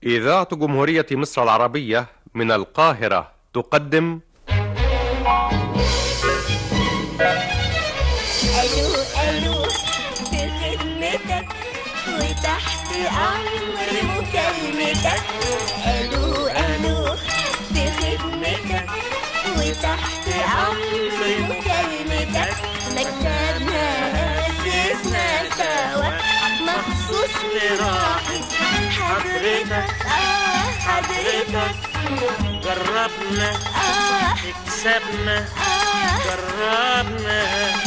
إذاعة جمهورية مصر العربية من القاهرة تقدم الو الو في خدمتك وتحت امر مكالمتك الو الو في خدمتك وتحت امر مكالمتك مكتبنا اسسنا سوا مخصوص لراحة حضرتك اه حضرتك جربنا اه تكسبنا اه جربنا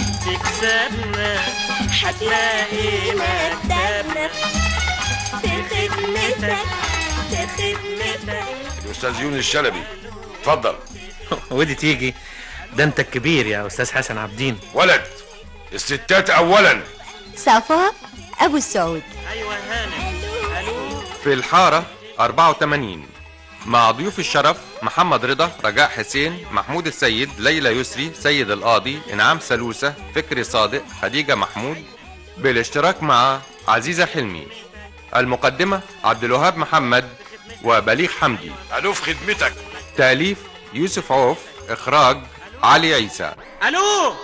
تكسبنا هتلاقي مكتبنا في خدمتك في خدمتك الاستاذ يونس الشلبي اتفضل ودي تيجي ده انت الكبير يا استاذ حسن عبدين ولد الستات اولا صفا ابو السعود ايوه هانم الو في الحارة 84 مع ضيوف الشرف محمد رضا رجاء حسين محمود السيد ليلى يسري سيد القاضي انعام سلوسة فكري صادق خديجة محمود بالاشتراك مع عزيزة حلمي المقدمة عبد الوهاب محمد وبليغ حمدي الو في خدمتك تأليف يوسف عوف إخراج علي عيسى الو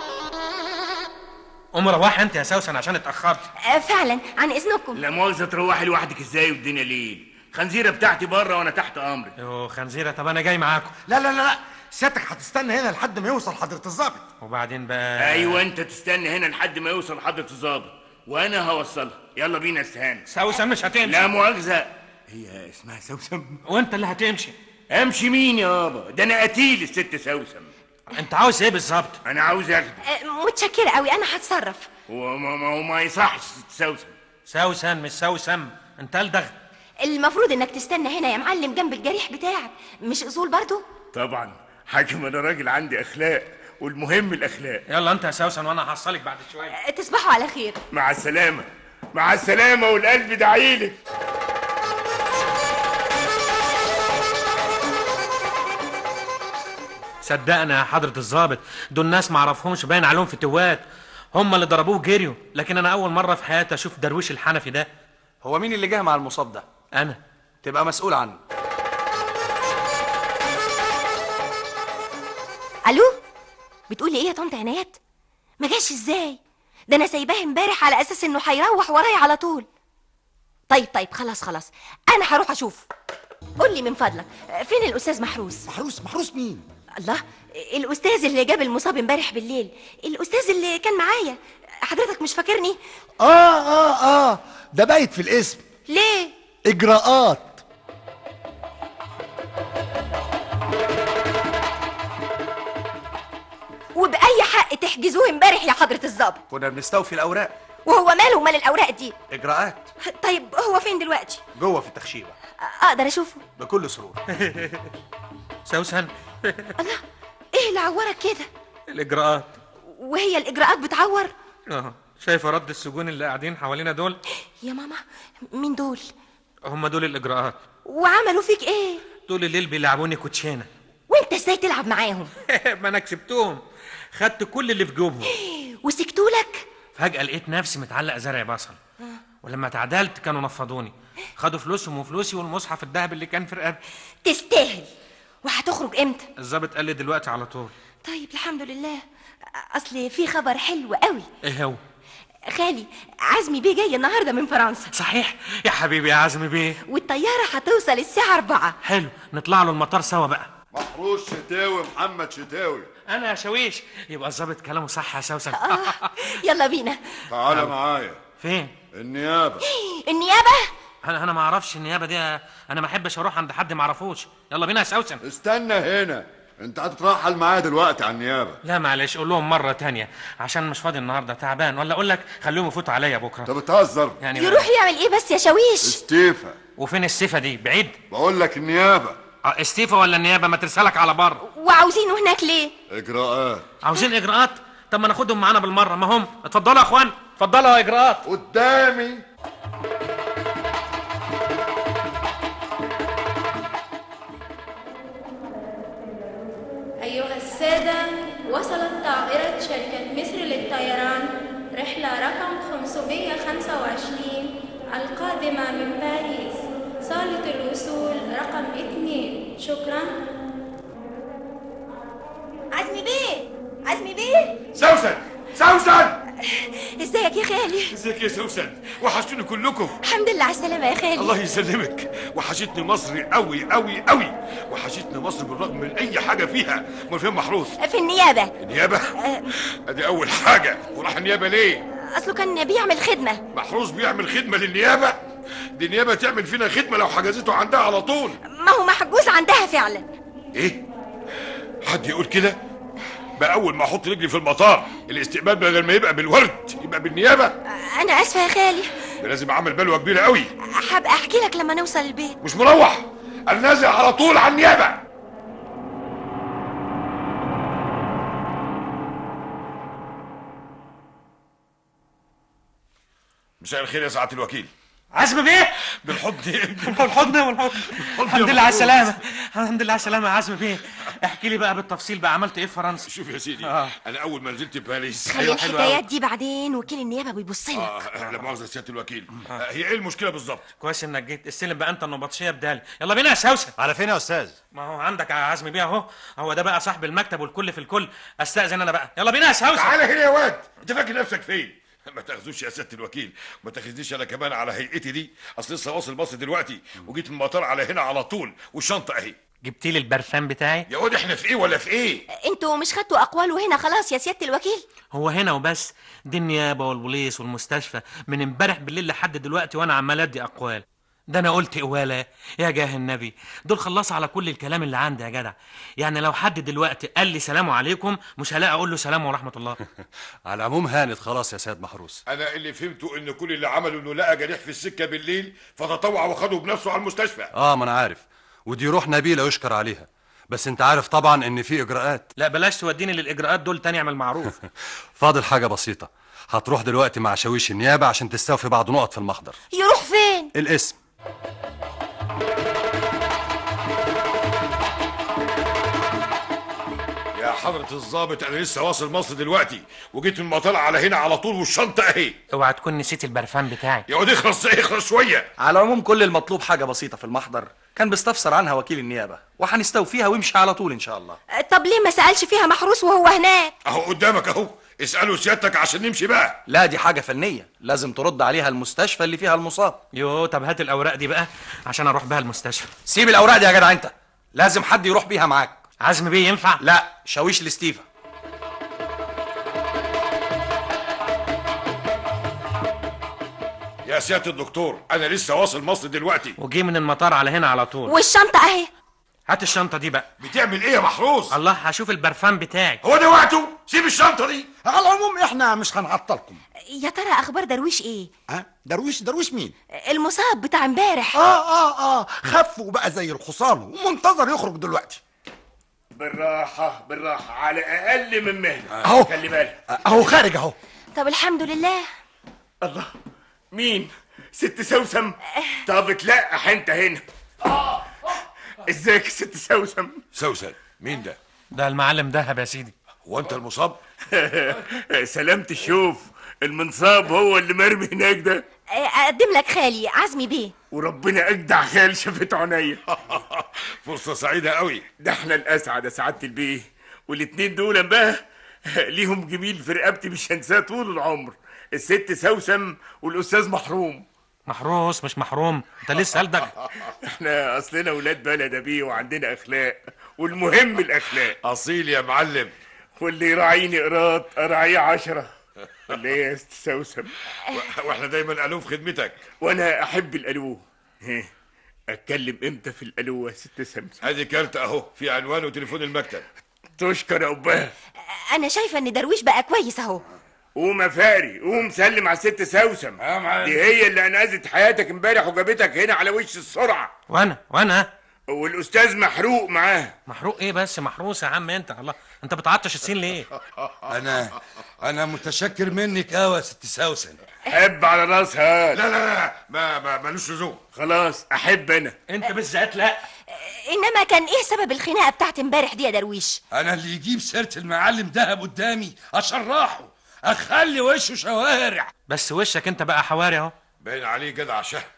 قوم روح انت يا سوسن عشان اتاخرت آه، فعلا عن اذنكم لا مؤاخذة تروحي لوحدك ازاي والدنيا ليل خنزيرة بتاعتي بره وانا تحت امرك يو خنزيره طب انا جاي معاكم لا لا لا لا سيادتك هتستنى هنا لحد ما يوصل حضرة الظابط وبعدين بقى ايوه انت تستنى هنا لحد ما يوصل حضرة الظابط وانا هوصلها يلا بينا يا استهانة سوسن مش هتمشي لا مؤاخذة هي اسمها سوسم وانت اللي هتمشي امشي مين يابا ده انا قتيل الست سوسم انت عاوز ايه بالظبط انا عاوز اخده آه، متشكرة قوي انا هتصرف وما ما, ما يصحش ست سوسم سوسن مش سوسم انت الدغ المفروض انك تستنى هنا يا معلم جنب الجريح بتاعك مش اصول برضو طبعا حاكم انا راجل عندي اخلاق والمهم الاخلاق يلا انت يا سوسن وانا هحصلك بعد شويه آه، تصبحوا على خير مع السلامة مع السلامة والقلب دعيلك صدقنا يا حضرة الظابط دول ناس معرفهمش باين عليهم فتوات هم اللي ضربوه جريوا لكن انا اول مره في حياتي اشوف درويش الحنفي ده هو مين اللي جه مع المصاب ده؟ انا تبقى مسؤول عنه الو بتقولي ايه يا طنط عنايات ما جاش ازاي ده انا سايباه امبارح على اساس انه هيروح ورايا على طول طيب طيب خلاص خلاص انا هروح اشوف قول لي من فضلك آه، فين الاستاذ محروس محروس محروس مين؟ الله الاستاذ اللي جاب المصاب امبارح بالليل الاستاذ اللي كان معايا حضرتك مش فاكرني اه اه اه ده بايت في الاسم ليه اجراءات وبأي حق تحجزوه امبارح يا حضرة الظابط كنا بنستوفي الاوراق وهو ماله ومال الأوراق دي اجراءات طيب هو فين دلوقتي جوه في التخشيبه أقدر أشوفه بكل سرور سوسن الله إيه اللي عورك كده الاجراءات وهي الإجراءات بتعور اه شايفه رد السجون اللي قاعدين حوالينا دول يا ماما مين دول هم دول الاجراءات وعملوا فيك إيه طول الليل بيلعبوني كوتشينه وانت ازاي تلعب معاهم ما انا كسبتهم خدت كل اللي في جوبهم وسكتولك فجأة لقيت نفسي متعلق زرع بصل ولما تعدلت كانوا نفضوني خدوا فلوسهم وفلوسي والمصحف الذهب اللي كان في رقبتي تستاهل وهتخرج امتى الظابط قال لي دلوقتي على طول طيب الحمد لله اصل في خبر حلو قوي ايه هو خالي عزمي بيه جاي النهارده من فرنسا صحيح يا حبيبي يا عزمي بيه والطياره هتوصل الساعه 4 حلو نطلع له المطار سوا بقى محروس شتاوي محمد شتاوي انا يا شويش يبقى الظابط كلامه صح يا سوسن آه يلا بينا تعالى معايا فين النيابه النيابه انا انا ما اعرفش النيابه دي انا ما احبش اروح عند حد ما اعرفوش يلا بينا يا سوسن استنى هنا انت هتترحل معايا دلوقتي على النيابه لا معلش قول لهم مره تانية عشان مش فاضي النهارده تعبان ولا اقول لك خليهم يفوتوا عليا انت بكره بتهزر يعني يروح يعمل ايه بس يا شاويش استيفا وفين السيفه دي بعيد بقول لك النيابه اه استيفا ولا النيابه ما ترسلك على بر وعاوزينه هناك ليه اجراءات عاوزين اجراءات طب ما ناخدهم معانا بالمره ما هم اتفضلوا يا اخوان اتفضلوا يا اجراءات قدامي أيها السادة وصلت طائرة شركة مصر للطيران رحلة رقم 525 القادمة من باريس صالة الوصول رقم اثنين شكرا عزمي بيه عزمي بيه سوسن سوسن ازيك يا خالي ازيك يا سوسن وحشتوني كلكم الحمد لله على السلامة يا خالي الله يسلمك وحشتني مصر قوي قوي قوي وحشتني مصر بالرغم من اي حاجه فيها امال فين محروس في النيابة النيابه ادي اول حاجه وراح النيابه ليه أصله كان بيعمل خدمة محروس بيعمل خدمه للنيابه دي النيابه تعمل فينا خدمه لو حجزته عندها على طول ما هو محجوز عندها فعلا ايه حد يقول كده بقى اول ما احط رجلي في المطار الاستقبال بدل ما يبقى بالورد يبقى بالنيابه أنا آسفة يا خالي ده لازم اعمل بلوه كبيره قوي هبقى أحكي لك لما نوصل البيت مش مروح انا نازل على طول على النيابه مساء الخير يا سعاده الوكيل عزم بيه بالحضن والحضن والحضن الحمد لله على السلامة الحمد لله على السلامة يا عزم بيه احكي لي بقى بالتفصيل بقى عملت ايه في فرنسا شوف يا سيدي آه. انا اول ما نزلت باريس خلي الحكايات دي بعدين وكيل النيابة بيبص لك آه لا مؤاخذه سياده الوكيل آه هي ايه المشكله بالظبط كويس انك جيت استلم بقى انت النبطشيه بدالي يلا بينا يا سوسن على فين يا استاذ ما هو عندك يا عزمي بيه اهو هو ده بقى صاحب المكتب والكل في الكل استاذن انا بقى يلا بينا يا سوسن تعالى هنا يا واد انت فاكر نفسك فين ما تاخذوش يا سياده الوكيل ما تاخذنيش انا كمان على هيئتي دي اصل لسه واصل مصر دلوقتي وجيت من المطار على هنا على طول والشنطه اهي جبت لي البرفان بتاعي يا واد احنا في ايه ولا في ايه انتوا مش خدتوا أقواله هنا خلاص يا سيادة الوكيل هو هنا وبس دي النيابه والبوليس والمستشفى من امبارح بالليل لحد دلوقتي وانا عمال ادي اقوال ده انا قلت قواله يا جاه النبي دول خلصوا على كل الكلام اللي عندي يا جدع يعني لو حد دلوقتي قال لي سلام عليكم مش هلاقي اقول له سلام ورحمه الله على العموم هانت خلاص يا سيد محروس انا اللي فهمته ان كل اللي عمله انه لقى جريح في السكه بالليل فتطوع وخده بنفسه على المستشفى اه ما انا عارف ودي روح نبيله يشكر عليها بس انت عارف طبعا ان في اجراءات لا بلاش توديني للاجراءات دول تاني اعمل معروف فاضل حاجه بسيطه هتروح دلوقتي مع شاويش النيابه عشان تستوفي بعض نقط في المحضر يروح فين الاسم يا حضره الضابط انا لسه واصل مصر دلوقتي وجيت من المطار على هنا على طول والشنطه اهي اوعى تكون نسيت البرفان بتاعي يا واد اخلص اخلص شويه على العموم كل المطلوب حاجة بسيطة في المحضر كان بيستفسر عنها وكيل النيابة وهنستوفيها ويمشي على طول إن شاء الله طب ليه ما سألش فيها محروس وهو هناك اهو قدامك اهو اساله سيادتك عشان نمشي بقى لا دي حاجة فنية لازم ترد عليها المستشفى اللي فيها المصاب يو طب هات الاوراق دي بقى عشان اروح بها المستشفى سيب الأوراق دي يا جدع أنت لازم حد يروح بيها معاك عزم بيه ينفع لا شاويش لستيفا يا سياده الدكتور انا لسه واصل مصر دلوقتي وجي من المطار على هنا على طول والشنطة أهي هات الشنطه دي بقى بتعمل ايه يا محروس الله هشوف البرفان بتاعي هو ده وقته سيب الشنطه دي على العموم احنا مش هنعطلكم يا ترى أخبار درويش إيه ها درويش درويش مين المصاب بتاع امبارح اه اه اه خف وبقى زي الحصان ومنتظر يخرج دلوقتي بالراحه بالراحه على اقل من مهله أهو. خلي بالك اهو خارج اهو طب الحمد لله الله مين ست سوسم طب اتلقح انت هنا ازيك يا ست سوسم سوسن مين ده ده المعلم دهب يا سيدي هو انت المصاب سلامة الشوف المنصاب هو اللي مرمي هناك ده أقدم لك خالي عزمي بيه وربنا اجدع خال شافت عينيا فرصة سعيدة قوي ده احنا الاسعد يا سعادة البيه والاتنين دول بقى ليهم جميل في رقبتي مش هنساه طول العمر الست سوسم والاستاذ محروم محروس مش محروم انت لسه قلدك احنا اصلنا ولاد بلد يا بيه وعندنا اخلاق والمهم الاخلاق اصيل يا معلم واللي يراعيني قراط اراعيه عشرة ولا ايه يا ست سوسم واحنا دايما الوف خدمتك وانا احب الالوه ها، اتكلم امتى في الالوه يا ست سمسم ادي كارت اهو في عنوان وتليفون المكتب تشكر يا اباه أنا شايفة إن درويش بقى كويس أهو قوم يا فاري قوم سلم على الست سوسم دي هي اللي انقذت حياتك امبارح وجابتك هنا على وش السرعه وانا وانا والاستاذ محروق معاه محروق ايه بس محروس يا عم انت الله انت بتعطش السين ليه انا انا متشكر منك قوي يا ست سوسن حب على راسها لا لا لا ما ما ملوش لزوم خلاص احب انا انت بالذات لا إنما كان إيه سبب الخناقة بتاعت امبارح دي يا درويش انا اللي يجيب سيره المعلم دهب قدامي اشرحه اخلي وشه شوارع بس وشك انت بقى حواري اهو باين عليه جدع شهم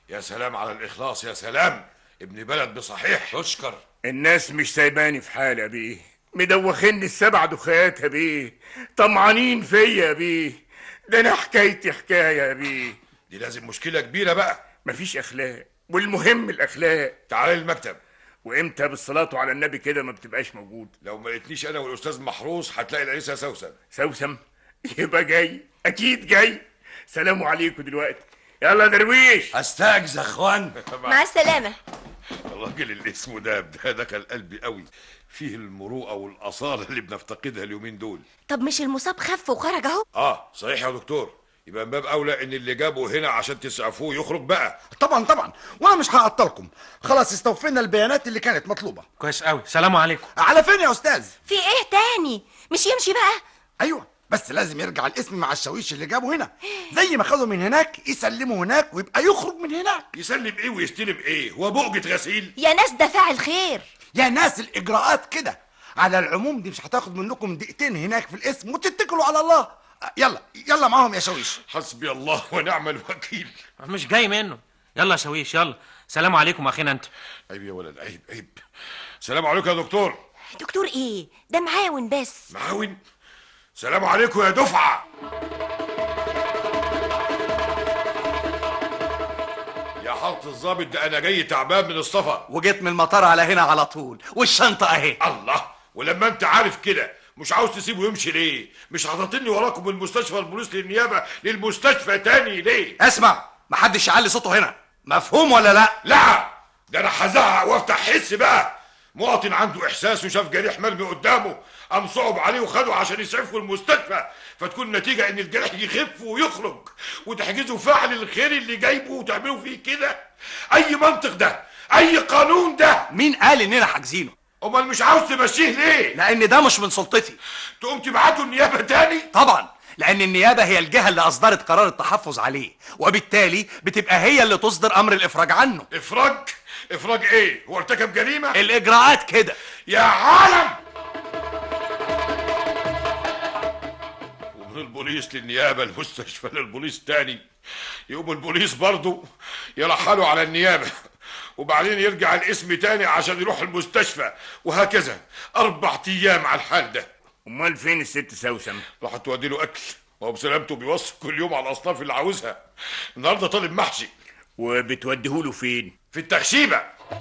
يا سلام على الاخلاص يا سلام ابن بلد بصحيح اشكر الناس مش سايباني في حالي يا بيه مدوخني السبع دخات يا بيه طمعانين فيا يا بيه ده انا حكايتي حكايه يا بيه دي لازم مشكله كبيره بقى مفيش اخلاق والمهم الاخلاق تعالى المكتب وامتى بالصلاه على النبي كده ما بتبقاش موجود لو ما لقيتنيش انا والاستاذ محروس هتلاقي الانسه سوسن سوسم يبقى جاي اكيد جاي سلام عليكم دلوقتي يلا يا درويش استاجز يا اخوان مع السلامة الراجل اللي اسمه داب ده دخل قلبي قوي فيه المروءه والاصاله اللي بنفتقدها اليومين دول طب مش المصاب خف وخرج اهو اه صحيح يا دكتور يبقى من باب اولى ان اللي جابه هنا عشان تسعفوه يخرج بقى طبعا طبعا وانا مش هعطلكم خلاص استوفينا البيانات اللي كانت مطلوبه كويس قوي سلام عليكم على فين يا استاذ في ايه تاني مش يمشي بقى ايوه بس لازم يرجع الاسم مع الشاويش اللي جابه هنا زي ما خده من هناك يسلمه هناك ويبقى يخرج من هناك يسلم ايه ويستلم ايه هو بؤجة غسيل يا ناس ده فاعل خير يا ناس الاجراءات كده على العموم دي مش هتاخد منكم دقيقتين هناك في الاسم وتتكلوا على الله يلا يلا معاهم يا شاويش حسبي الله ونعم الوكيل مش جاي منه يلا يا شويش يلا سلام عليكم اخينا انت عيب يا ولد عيب عيب سلام عليكم يا دكتور دكتور ايه ده معاون بس معاون سلام عليكم يا دفعه يا حضرة الظابط ده انا جاي تعبان من السفر وجيت من المطار على هنا على طول والشنطه اهي الله ولما انت عارف كده مش عاوز تسيبه يمشي ليه مش حاططني وراكم من مستشفى البوليس للنيابه للمستشفى تاني ليه اسمع محدش يعلي صوته هنا مفهوم ولا لا لا ده انا هزعق وافتح حس بقى مواطن عنده احساس وشاف جريح مرمي قدامه قام صعب عليه وخده عشان يسعفه المستشفى فتكون النتيجه ان الجريح يخف ويخرج وتحجزوا فعل الخير اللي جايبه وتعملوا فيه كده اي منطق ده اي قانون ده مين قال اننا حاجزينه امال مش عاوز تمشيه ليه لان ده مش من سلطتي تقوم تبعته النيابه تاني طبعا لان النيابه هي الجهه اللي اصدرت قرار التحفظ عليه وبالتالي بتبقى هي اللي تصدر امر الافراج عنه افراج افراج ايه هو ارتكب جريمه الاجراءات كده يا عالم ومن البوليس للنيابه المستشفى للبوليس تاني يقوم البوليس برضه يرحلوا على النيابه وبعدين يرجع الاسم تاني عشان يروح المستشفى وهكذا اربع ايام على الحال ده امال فين الست سوسم راح تودي له اكل وهو بسلامته بيوصف كل يوم على الاصناف اللي عاوزها النهارده طالب محشي وبتوديهوله فين في التخشيبه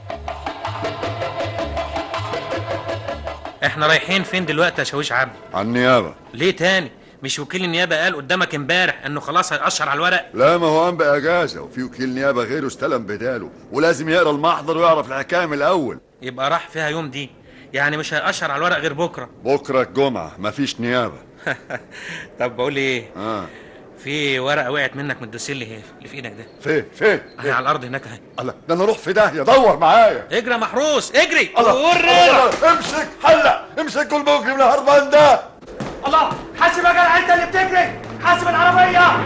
احنا رايحين فين دلوقتي يا شاويش عبد على النيابة ليه تاني مش وكيل النيابه قال قدامك امبارح انه خلاص هيقشر على الورق لا ما هو قام بإجازة وفي وكيل نيابة غيره استلم بداله ولازم يقرا المحضر ويعرف الحكاية من الأول يبقى راح فيها يوم دي يعني مش هيقشر على الورق غير بكره بكرة الجمعة مفيش نيابة طب بقول ايه اه في ورقه وقعت منك من الدوسيه اللي هي اللي في ايدك ده فين فين اهي على الارض هناك اهي الله ده انا اروح في داهية دور معايا اجري يا محروس اجري الله ورينا الله، امسك حلق امسك كل مجرم الهربان ده الله حاسب يا جدع انت اللي بتجري حاسب العربيه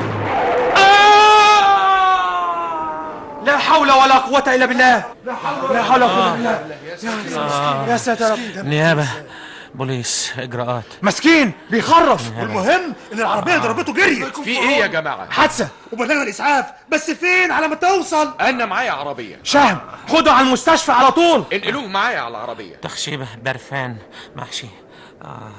لا حول ولا قوة إلا بالله لا حول لا حول ولا قوة إلا بالله يا ساتر يا رب نيابه بوليس اجراءات مسكين بيخرف والمهم ان العربيه ضربته جريت في ايه يا جماعه حادثه وبلغنا الاسعاف بس فين على ما توصل انا معايا عربيه شهم خده على المستشفى على طول انقلوه معايا على العربيه تخشيبه برفان محشي آه.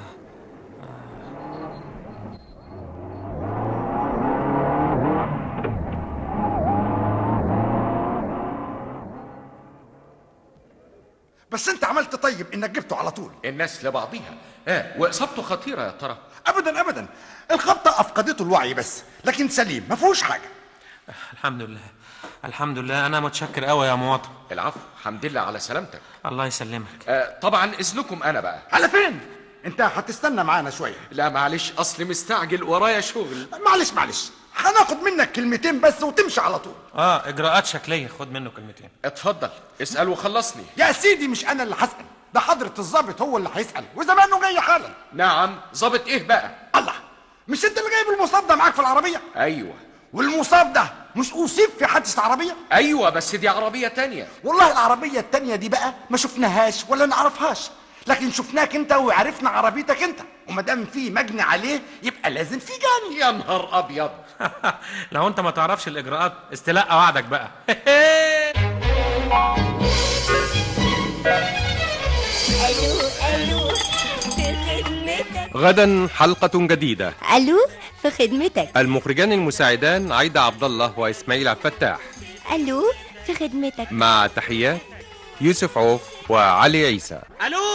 بس انت عملت طيب انك جبته على طول الناس لبعضيها اه واصابته خطيره يا ترى ابدا ابدا الخبطه افقدته الوعي بس لكن سليم ما فيهوش حاجه الحمد لله الحمد لله انا متشكر قوي يا مواطن العفو حمد لله على سلامتك الله يسلمك آه طبعا اذنكم انا بقى على فين انت هتستنى معانا شويه لا معلش اصل مستعجل ورايا شغل معلش معلش هناخد منك كلمتين بس وتمشي على طول اه اجراءات شكليه خد منه كلمتين اتفضل اسال وخلصني يا سيدي مش انا اللي هسال ده حضره الضابط هو اللي هيسال وزمانه جاي حالا نعم ظابط ايه بقى الله مش انت اللي جايب المصاب ده معاك في العربيه ايوه والمصاب ده مش اصيب في حادثه عربيه ايوه بس دي عربيه تانية والله العربيه التانية دي بقى ما شفناهاش ولا نعرفهاش لكن شفناك انت وعرفنا عربيتك انت وما دام في مجني عليه يبقى لازم في جاني يا نهار ابيض لو انت ما تعرفش الاجراءات استلقى وعدك بقى الو الو في خدمتك غدا حلقة جديدة الو في خدمتك المخرجان المساعدان عايدة عبد الله وإسماعيل عبد الفتاح الو في خدمتك مع تحيات يوسف عوف وعلي عيسى الو